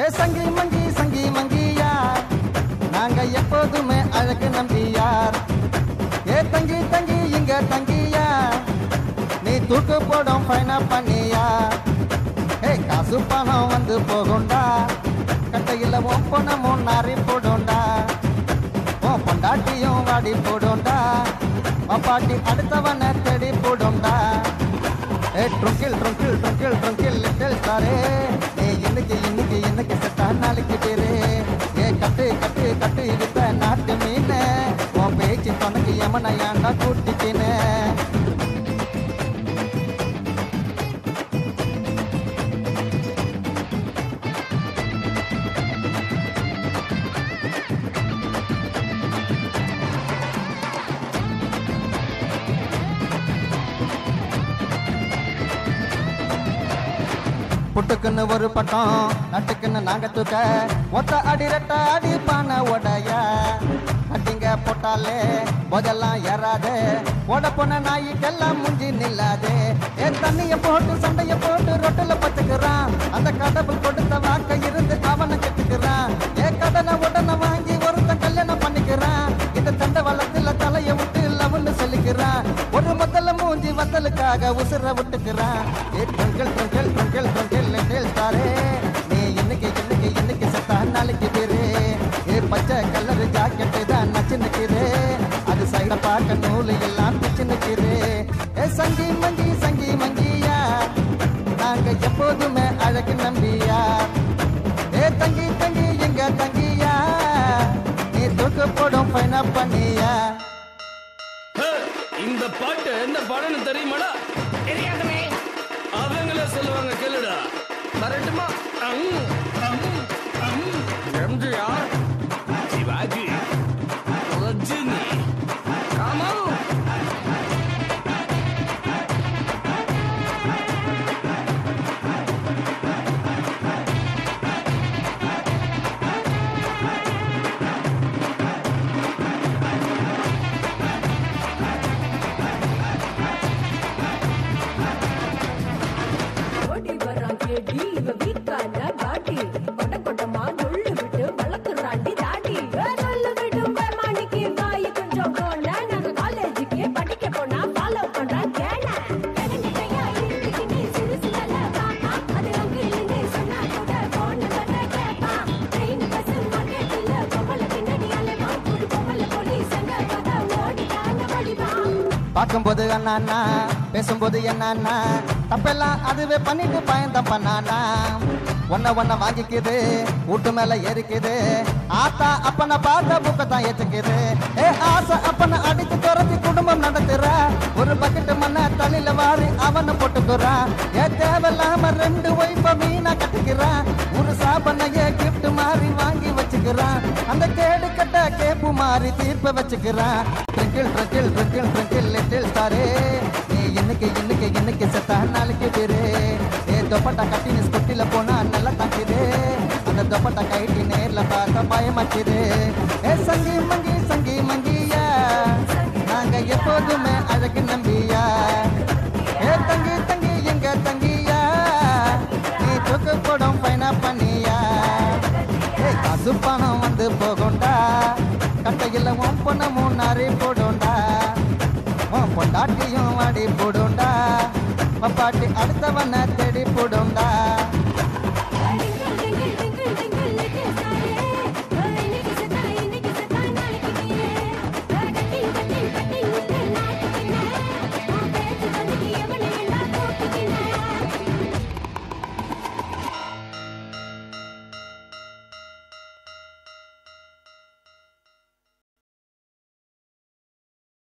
ஏ சங்கி மங்கி சங்கி மங்கியா நாங்க எப்போதுமே அழகு நம்பியார் ஏ தங்கி தங்கி இங்க தங்கியா நீ தூக்கு போடும் ஃபைனா பண்ணியா ஏ காசு பணம் வந்து போகுண்டா கட்டையில் உன் பொணமும் நாரி போடுண்டா உன் பொண்டாட்டியும் வாடி போடுண்டா பாட்டி அடுத்தவனை தேடி போடுண்டா ஏ ட்ருங்கில் ட்ருங்கில் ட்ருங்கில் ட்ருங்கில் லிட்டில் ஸ்டாரே ஏ இன்னைக்கு இன்னைக்கு இன்னைக்கு செத்தா நாளைக்கு பேரு ஏ கட்டு கட்டு கட்டு வித்த நாட்டு மீன் உன் பேச்சு துணைக்கு யமனை ஏன்டா கூட்டிக்கினே புட்டுக்குன்னு ஒரு பட்டம் நட்டுக்குன்னு நாங்க தூக்க ஒத்த அடி ரெட்ட அடி பானை உடைய கட்டிங்க போட்டாலே போதெல்லாம் ஏறாதே ஓட போன நாய்க்கெல்லாம் முஞ்சி நில்லாதே என் தண்ணிய போட்டு சண்டைய போட்டு ரொட்டில பத்துக்கிறான் அந்த கடவுள் கொடுத்த வாக்க இருந்து அவனை கெட்டுக்கிறான் ஏன் கடனை உடனே வாங்கி ஒருத்தன் கல்யாணம் பண்ணிக்கிறான் இந்த தண்டை வளத்துல தலைய விட்டு லவன்னு சொல்லிக்கிறான் ஒரு முதல்ல மூஞ்சி வத்தலுக்காக உசுர விட்டுக்கிறான் ஏ ட்ரங்கிள் ட்ரங்கிள் ட்ரங்கிள் ட்ரங்கிள் லிட்டில் ஸ்டாரே நீ இன்னைக்கு இன்னைக்கு இன்னைக்கு செத்தா நாளைக்கு பேரு ஏ பச்சை கலர் ஜாக்கெட்டு தான் நச்சு நிக்குது அது சைட பார்க்க நூலு எல்லாம் பிச்சு நிக்குது ஏ சங்கி மங்கி சங்கி மங்கியா நாங்க எப்போதுமே அழகு நம்பியா ஏ தங்கி தங்கி எங்க தங்கியா நீ தூக்கு போடும் ஃபைனா பண்ணியா ஹே, இந்த பாட்டு என்ன பாடன்னு தெரியுமாடா தெரியாதுமே அவங்களே சொல்லுவாங்க கேளுடா வரட்டுமா அம், அம், அம். எம்ஜிஆர் சிவாஜி ரஜினி கமல் ஓடி வரான் கேடி இவ வீக்கான பாட்டி கொட்ட கொட்டமா நுள்ளு விட்டு வளர்க்குறாண்டி தாடி நுள்ளு விடும் பெருமானிக்கு வாய் கொஞ்சம் போன நாங்க காலேஜுக்கு படிக்க போனா ஃபாலோ பண்றான் கேன கிடங்கிட்டையா இன்னைக்கு நீ சிறுசுல பாப்பா அது அங்க இல்லைன்னு சொன்னா கூட போன கட்ட கேப்பா ட்ரெயின் பஸ் மார்க்கெட்ல பொம்பள பின்னாடி அலைவா ஒரு பொம்பள போலீஸ் அங்க பார்த்தா ஓடிட்டாங்க வழிவா பார்க்கும்போது அண்ணா பேசும்போது என்னன்னா தப்பெல்லாம் அதுவே பண்ணிட்டு பயந்த பண்ணானா ஒன்ன ஒன்ன வாங்கிக்குது வீட்டு மேல ஏறிக்குது ஆத்தா அப்பனை பார்த்த புக்கத்தான் ஏத்துக்குது ஏ ஆசை அப்பனை அடிச்சு துரத்தி குடும்பம் நடத்துற ஒரு பக்கெட் மண்ண தலையில வாரி அவனை போட்டுக்கிறான் ஏ தேவையில்லாம ரெண்டு ஒய்ஃப மீனா கட்டிக்கிறான் ஒரு சாபனைய கிஃப்ட் மாதிரி வாங்கி வச்சுக்கிறான் அந்த கேடு கட்ட கேப்பு மாதிரி தீர்ப்ப வச்சுக்கிறான் ட்ரிங்கிள் ட்ரிங்கிள் ட்ரிங்கிள் ட்ரிங்கிள் லிட்டில் ஸ்டாரே நீ இன்னைக்கு இன்னைக்கு இன்னைக்கு செத்தா நாளைக்கு பேரு ஏ தொப்பட்டா கட்டினு ஸ்கூட்டில போனா நல்லா தாக்குது அந்த தொப்பட்டா கைட்டி நேர்ல பார்க்க பயமாக்குது ஏ சங்கி மங்கி சங்கி மங்கியா நாங்க எப்போதுமே அழகு நம்பியா ஏ தங்கி தங்கி எங்க தங்கியா நீ தூக்கு போடும் பைனா பண்ணியா ஏய் காசு பணம் வந்து போகுண்டா கட்டையில் உன் பொண்ணமும் நாரி போடுண்டா உன் பொண்டாட்டியும் வாடி போடுண்டா பாட்டி அடுத்தவனை தேடி போடுண்டா